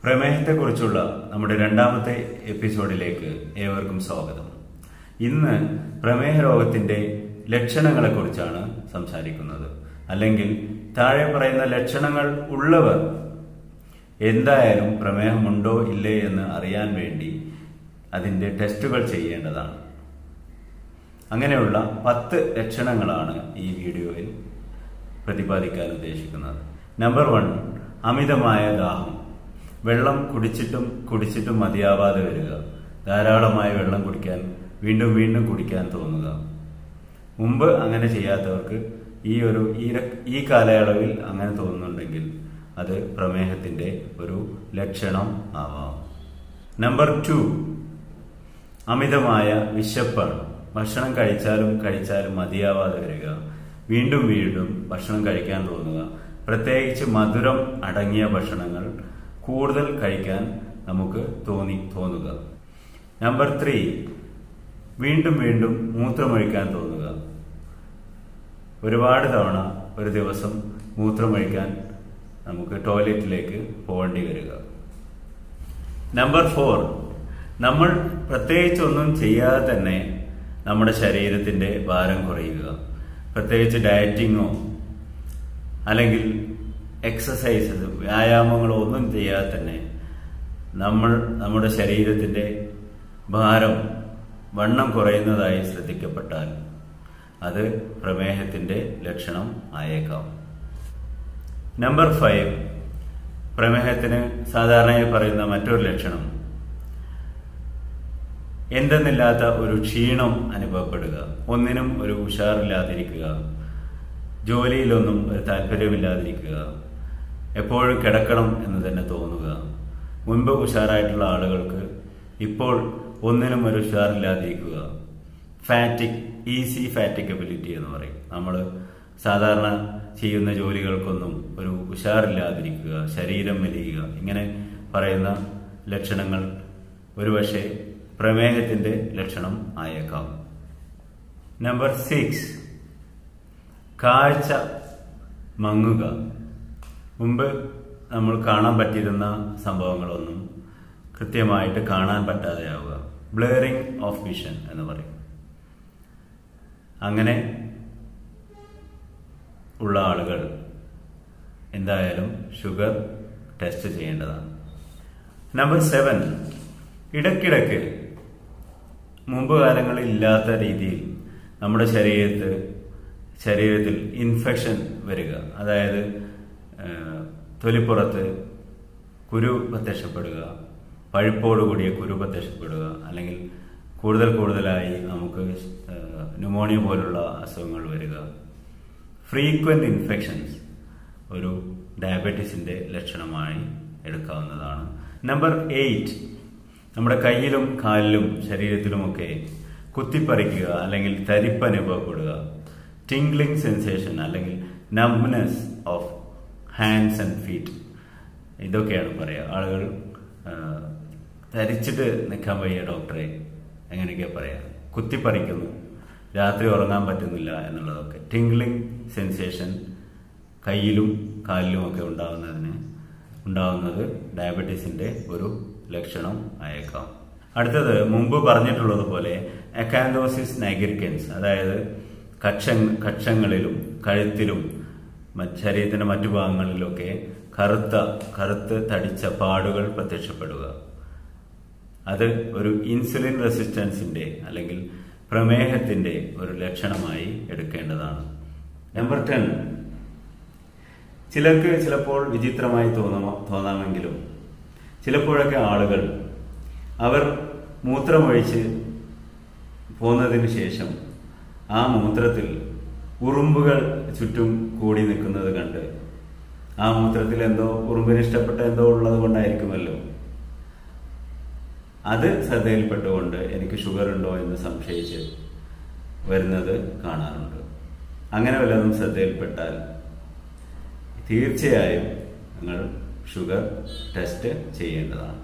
പ്രമേഹത്തെക്കുറിച്ചുള്ള നമ്മുടെ രണ്ടാമത്തെ എപ്പിസോഡിലേക്ക് ഏവർക്കും സ്വാഗതം ഇന്ന് പ്രമേഹ രോഗത്തിന്റെ ലക്ഷണങ്ങളെക്കുറിച്ചാണ് സംസാരിക്കുന്നത് അല്ലെങ്കിൽ താഴെ പറയുന്ന ലക്ഷണങ്ങൾ ഉള്ളവർ എന്തായാലും പ്രമേഹമുണ്ടോ ഇല്ലേ എന്ന് അറിയാൻ വേണ്ടി അതിന്റെ ടെസ്റ്റുകൾ ചെയ്യേണ്ടതാണ് അങ്ങനെയുള്ള പത്ത് ലക്ഷണങ്ങളാണ് ഈ വീഡിയോയിൽ പ്രതിപാദിക്കാൻ ഉദ്ദേശിക്കുന്നത് നമ്പർ വൺ അമിതമായ ദാഹം വെള്ളം കുടിച്ചിട്ടും കുടിച്ചിട്ടും മതിയാവാതെ വരിക ധാരാളമായ വെള്ളം കുടിക്കാൻ വീണ്ടും വീണ്ടും കുടിക്കാൻ തോന്നുക മുമ്പ് അങ്ങനെ ചെയ്യാത്തവർക്ക് ഈ ഒരു ഈ ര- ഈ കാലയളവിൽ അങ്ങനെ തോന്നുന്നുണ്ടെങ്കിൽ അത് പ്രമേഹത്തിന്റെ ഒരു ലക്ഷണം ആവാം നമ്പർ ടു അമിതമായ വിശപ്പാണ് ഭക്ഷണം കഴിച്ചാലും കഴിച്ചാലും മതിയാവാതെ വരിക വീണ്ടും വീണ്ടും ഭക്ഷണം കഴിക്കാൻ തോന്നുക പ്രത്യേകിച്ച് മധുരം അടങ്ങിയ ഭക്ഷണങ്ങൾ കൂടുതൽ കഴിക്കാൻ നമുക്ക് തോന്നി തോന്നുക നമ്പർ ത്രീ വീണ്ടും വീണ്ടും മൂത്രമൊഴിക്കാൻ തോന്നുക ഒരുപാട് തവണ ഒരു ദിവസം മൂത്രമൊഴിക്കാൻ നമുക്ക് ടോയ്ലറ്റിലേക്ക് പോകേണ്ടി വരിക നമ്പർ ഫോർ നമ്മൾ പ്രത്യേകിച്ച് ഒന്നും ചെയ്യാതെ തന്നെ നമ്മുടെ ശരീരത്തിന്റെ ഭാരം കുറയുക പ്രത്യേകിച്ച് ഡയറ്റിങ്ങോ അല്ലെങ്കിൽ എക്സസൈസസ് വ്യായാമങ്ങളോ ഒന്നും ചെയ്യാതെ തന്നെ നമ്മൾ നമ്മുടെ ശരീരത്തിന്റെ ഭാരം വണ്ണം കുറയുന്നതായി ശ്രദ്ധിക്കപ്പെട്ടാൽ അത് പ്രമേഹത്തിന്റെ ലക്ഷണം ആയേക്കാം നമ്പർ ഫൈവ് പ്രമേഹത്തിന് സാധാരണയായി പറയുന്ന മറ്റൊരു ലക്ഷണം എന്തെന്നില്ലാത്ത ഒരു ക്ഷീണം അനുഭവപ്പെടുക ഒന്നിനും ഒരു ഉഷാറില്ലാതിരിക്കുക ജോലിയിലൊന്നും ഒരു താല്പര്യമില്ലാതിരിക്കുക എപ്പോഴും കിടക്കണം എന്ന് തന്നെ തോന്നുക മുൻപ് ഉഷാറായിട്ടുള്ള ആളുകൾക്ക് ഇപ്പോൾ ഒന്നിനും ഒരു ഉഷാറില്ലാതിരിക്കുക ഫാറ്റിക് ഈസി ഫാറ്റിക്കബിലിറ്റി എന്ന് പറയും നമ്മൾ സാധാരണ ചെയ്യുന്ന ജോലികൾക്കൊന്നും ഒരു ഉഷാറില്ലാതിരിക്കുക ശരീരം മെലിയുക ഇങ്ങനെ പറയുന്ന ലക്ഷണങ്ങൾ ഒരുപക്ഷെ പ്രമേഹത്തിന്റെ ലക്ഷണം ആയേക്കാം നമ്പർ സിക്സ് കാഴ്ച മങ്ങുക മുമ്പ് നമ്മൾ കാണാൻ പറ്റിയിരുന്ന സംഭവങ്ങളൊന്നും കൃത്യമായിട്ട് കാണാൻ പറ്റാതെയാവുക ബ്ലേറിംഗ് ഓഫ് വിഷൻ എന്ന് പറയും അങ്ങനെ ഉള്ള ആളുകൾ എന്തായാലും ഷുഗർ ടെസ്റ്റ് ചെയ്യേണ്ടതാണ് നമ്പർ സെവൻ ഇടയ്ക്കിടയ്ക്ക് മുമ്പ് കാലങ്ങളിൽ ഇല്ലാത്ത രീതിയിൽ നമ്മുടെ ശരീരത്ത് ശരീരത്തിൽ ഇൻഫെക്ഷൻ വരിക അതായത് ആ, തൊലിപ്പുറത്ത് കുരു പ്രത്യക്ഷപ്പെടുക പഴുപ്പോടുകൂടിയ കുരു പ്രത്യക്ഷപ്പെടുക അല്ലെങ്കിൽ കൂടുതൽ കൂടുതലായി നമുക്ക് ആ, ന്യൂമോണിയ പോലുള്ള അസുഖങ്ങൾ വരിക ഫ്രീക്വന്റ് ഇൻഫെക്ഷൻസ് ഒരു ഡയബറ്റീസിന്റെ ലക്ഷണമായി എടുക്കാവുന്നതാണ് നമ്പർ എയ്റ്റ് നമ്മുടെ കയ്യിലും കാലിലും ശരീരത്തിലുമൊക്കെ കുത്തിപ്പറിക്കുക അല്ലെങ്കിൽ തരിപ്പ് അനുഭവപ്പെടുക ടിംഗ്ലിംഗ് സെൻസേഷൻ അല്ലെങ്കിൽ numbness of hands and feet ഇതൊക്കെയാണ് പറയുക ആളുകൾ ആ, ധരിച്ചിട്ട് നിൽക്കാൻ വയ്യ ഡോക്ടറെ എങ്ങനെയൊക്കെയാ പറയാ കുത്തിപ്പറിക്കുന്നു രാത്രി ഉറങ്ങാൻ പറ്റുന്നില്ല എന്നുള്ളതൊക്കെ ടിംഗ്ലിംഗ് സെൻസേഷൻ കയ്യിലും കാലിലും ഒക്കെ ഉണ്ടാവുന്നതിന് ഉണ്ടാവുന്നത് ഡയബറ്റീസിന്റെ ഒരു ലക്ഷണം ആയേക്കാം അടുത്തത് മുമ്പ് പറഞ്ഞിട്ടുള്ളതുപോലെ എക്കാൻഡോസിസ് നൈഗ്രിക്കൻസ് അതായത് കക്ഷ കക്ഷങ്ങളിലും കഴുത്തിലും മറ്റ് ശരീരത്തിന്റെ മറ്റു ഭാഗങ്ങളിലൊക്കെ കറുത്ത കറുത്ത് തടിച്ച പാടുകൾ പ്രത്യക്ഷപ്പെടുക അത് ഒരു ഇൻസുലിൻ റെസിസ്റ്റൻസിന്റെ അല്ലെങ്കിൽ പ്രമേഹത്തിന്റെ ഒരു ലക്ഷണമായി എടുക്കേണ്ടതാണ് നമ്പർ ടെൻ ചിലർക്ക് ചിലപ്പോൾ വിചിത്രമായി തോന്നാമ തോന്നാമെങ്കിലും ചിലപ്പോഴൊക്കെ ആളുകൾ അവർ മൂത്രമൊഴിച്ച് പോന്നതിന് ശേഷം ആ മൂത്രത്തിൽ ഉറുമ്പുകൾ ചുറ്റും കൂടി നിൽക്കുന്നത് കണ്ട് ആ മൂത്രത്തിൽ എന്തോ ഉറുമ്പിന് ഇഷ്ടപ്പെട്ട എന്തോ ഉള്ളത് കൊണ്ടായിരിക്കുമല്ലോ അത് ശ്രദ്ധയിൽപ്പെട്ടുകൊണ്ട് എനിക്ക് ഷുഗർ ഉണ്ടോ എന്ന് സംശയിച്ച് വരുന്നത് കാണാറുണ്ട് അങ്ങനെ വല്ലതും ശ്രദ്ധയിൽപ്പെട്ടാൽ തീർച്ചയായും നിങ്ങൾ ഷുഗർ ടെസ്റ്റ് ചെയ്യേണ്ടതാണ്